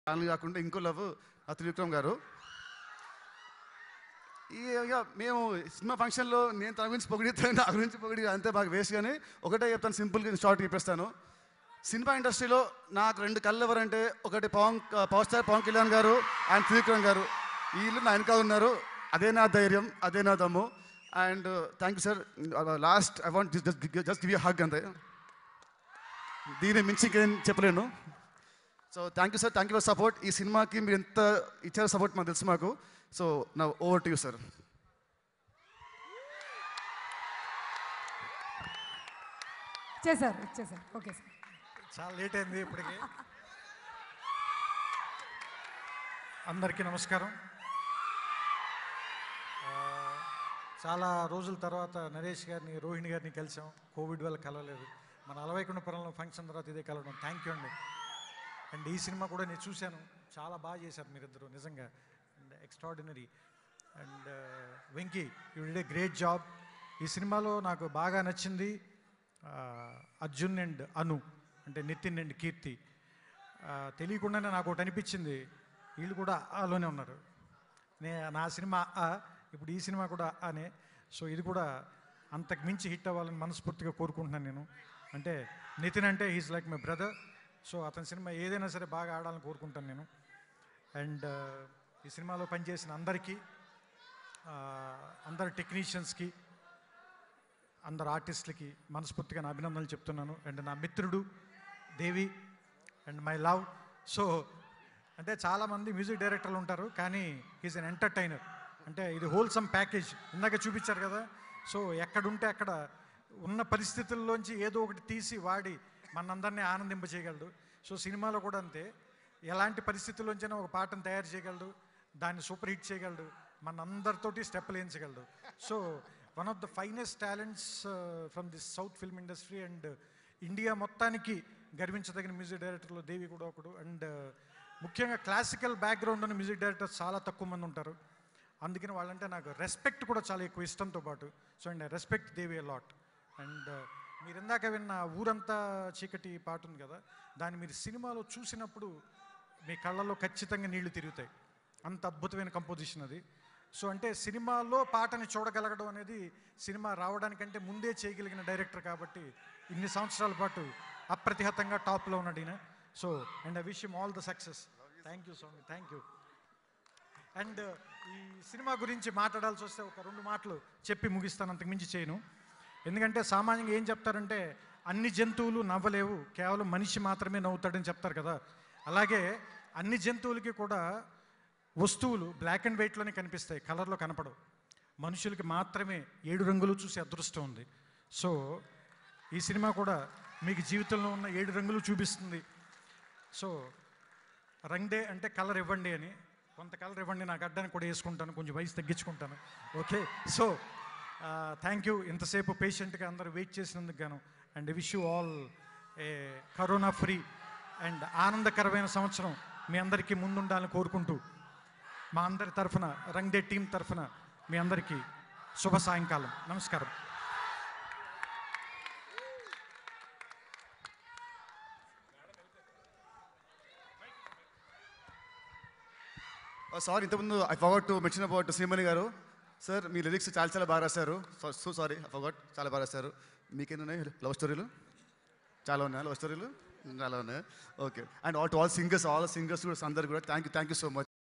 family కాకుండా ఇంకో love ఆ త్రివిక్రమ్ గారు ఈ ఇక మేము సినిమా ఫంక్షన్లో నేను తన గురించి పొగిడితే నా గురించి పొగిడి అంతే బాగా వేస్ట్ కానీ ఒకటే చెప్తాను సింపుల్గా షార్ట్ చెప్పేస్తాను సినిమా ఇండస్ట్రీలో నాకు రెండు కళ్ళు ఎవరంటే ఒకటి పవన్ పవర్ స్టార్ పవన్ కళ్యాణ్ గారు అండ్ త్రివిక్రమ్ గారు వీళ్ళు నా వెనకాల ఉన్నారు అదే నా ధైర్యం అదే నా దమ్ము and thank you sir last I want just just give you hug అంతే దీని మించి ఇంకేం చెప్పలేను so thank you sir thank you for support ఈ సినిమాకి మీరు ఎంత ఇచ్చారో సపోర్ట్ మాకు తెలుసు మాకు సో నా ఓవర్ టు యూ సార్ ఇచ్చేసారు ఇచ్చేసారు ఓకే సార్ చాలా లేట్ అయింది ఇప్పటికి అందరికీ నమస్కారం ఆ, చాలా రోజుల తర్వాత నరేష్ గారిని రోహిణి గారిని కలిసాం కోవిడ్ వల్ల కలవలేదు మన అలవైకుండపురంలో ఫంక్షన్ తర్వాత ఇదే కలవడం థ్యాంక్ యూ అండి అండ్ ఈ సినిమా కూడా నేను చూశాను చాలా బాగా చేశారు మీరిద్దరు నిజంగా and extraordinary and Venky you did a great job ఈ సినిమాలో నాకు బాగా నచ్చింది ఆ, అర్జున్ అండ్ అను అంటే నితిన్ అండ్ కీర్తి ఆ, తెలియకుండానే నాకు ఒకటి అనిపించింది వీళ్ళు కూడా ఆలోనే ఉన్నారు నే నా సినిమా ఆ ఇప్పుడు ఈ సినిమా కూడా అనే సో ఇది కూడా అంతకు మించి హిట్ అవ్వాలని మనస్ఫూర్తిగా కోరుకుంటున్నాను నేను అంటే నితిన్ అంటే he's like my brother so అతని సినిమా ఏదైనా సరే బాగా ఆడాలని కోరుకుంటాను నేను అండ్ ఈ సినిమాలో పనిచేసిన అందరికీ ఆ, అందరు టెక్నీషియన్స్కి అందరు ఆర్టిస్టులకి మనస్ఫూర్తిగా నా అభినందనలు చెప్తున్నాను అండ్ నా మిత్రుడు Devi and my love so అంటే చాలామంది మ్యూజిక్ డైరెక్టర్లు ఉంటారు కానీ ఈజ్ అన్ ఎంటర్టైనర్ అంటే ఇది హోల్సమ్ ప్యాకేజ్ ఇందాక చూపించారు కదా సో ఎక్కడుంటే అక్కడ ఉన్న పరిస్థితుల్లోంచి ఏదో ఒకటి తీసి వాడి మనందరినీ ఆనందింపజేయగలడు సో సినిమాలో కూడా అంతే ఎలాంటి పరిస్థితుల్లోంచైనా ఒక పాటను తయారు చేయగలడు దాన్ని సూపర్ హిట్ చేయగలడు మనందరితోటి స్టెప్పులు వేయించగలడు so one of the finest talents from this south film industry and India మొత్తానికి గర్వించదగిన మ్యూజిక్ డైరెక్టర్లో దేవి కూడా ఒకడు అండ్ ముఖ్యంగా క్లాసికల్ బ్యాక్గ్రౌండ్ ఉన్న మ్యూజిక్ డైరెక్టర్స్ చాలా తక్కువ మంది ఉంటారు అందుకని వాళ్ళంటే నాకు రెస్పెక్ట్ కూడా చాలా ఎక్కువ ఇష్టంతో పాటు so and respect Devi lot and మీరు ఇందాక విన్న ఊరంతా చీకటి పాట ఉంది కదా దాన్ని మీరు సినిమాలో చూసినప్పుడు మీ కళ్ళల్లో ఖచ్చితంగా నీళ్లు తిరుగుతాయి అంత అద్భుతమైన కంపోజిషన్ అది సో అంటే సినిమాలో పాటని చూడగలగడం అనేది సినిమా రావడానికంటే ముందే చేయగలిగిన డైరెక్టర్ కాబట్టి ఇన్ని సంవత్సరాల పాటు అప్రతిహతంగా టాప్లో ఉన్నాడు ఈయన so and I wish all the success thank you so much thank you and ఈ సినిమా గురించి మాట్లాడాల్సి వస్తే ఒక రెండు మాటలు చెప్పి ముగిస్తాను అంతకు మించి చేయను ఎందుకంటే సామాన్యంగా ఏం చెప్తారంటే అన్ని జంతువులు నవ్వలేవు కేవలం మనిషి మాత్రమే నవ్వుతాడని చెప్తారు కదా అలాగే అన్ని జంతువులకి కూడా వస్తువులు బ్లాక్ అండ్ వైట్లోనే కనిపిస్తాయి కలర్లో కనపడవు మనుషులకి మాత్రమే ఏడు రంగులు చూసే అదృష్టం ఉంది సో ఈ సినిమా కూడా మీకు జీవితంలో ఉన్న ఏడు రంగులు చూపిస్తుంది సో రంగ్ డే అంటే కలర్ ఇవ్వండి అని కొంత కలర్ ఇవ్వండి నాకు అడ్డానికి కూడా వేసుకుంటాను కొంచెం వయసు తగ్గించుకుంటాను ఓకే సో థ్యాంక్ యూ ఇంతసేపు పేషెంట్గా అందరూ వెయిట్ చేసినందుకు గాను and wish you all a corona free and ఆనందకరమైన సంవత్సరం మీ అందరికీ ముందుండాలని కోరుకుంటూ మా అందరి తరఫున రంగ్ డే టీం తరఫున మీ అందరికీ శుభ సాయంకాలం నమస్కారం సారీ ఇంతకుముందు I forgot to mention about Srimani గారు సార్ మీ లిరిక్స్ చాలా చాలా బాగా రాశారు సో సారీ ఐ ఫగట్ చాలా బాగా రాశారు మీకేం ఉన్నాయి లవ్ స్టోరీలు చాలా ఉన్నాయి లవ్ స్టోరీలు చాలా ఉన్నాయి okay and all to all singers all singers కూడా అందరు కూడా thank you thank you so much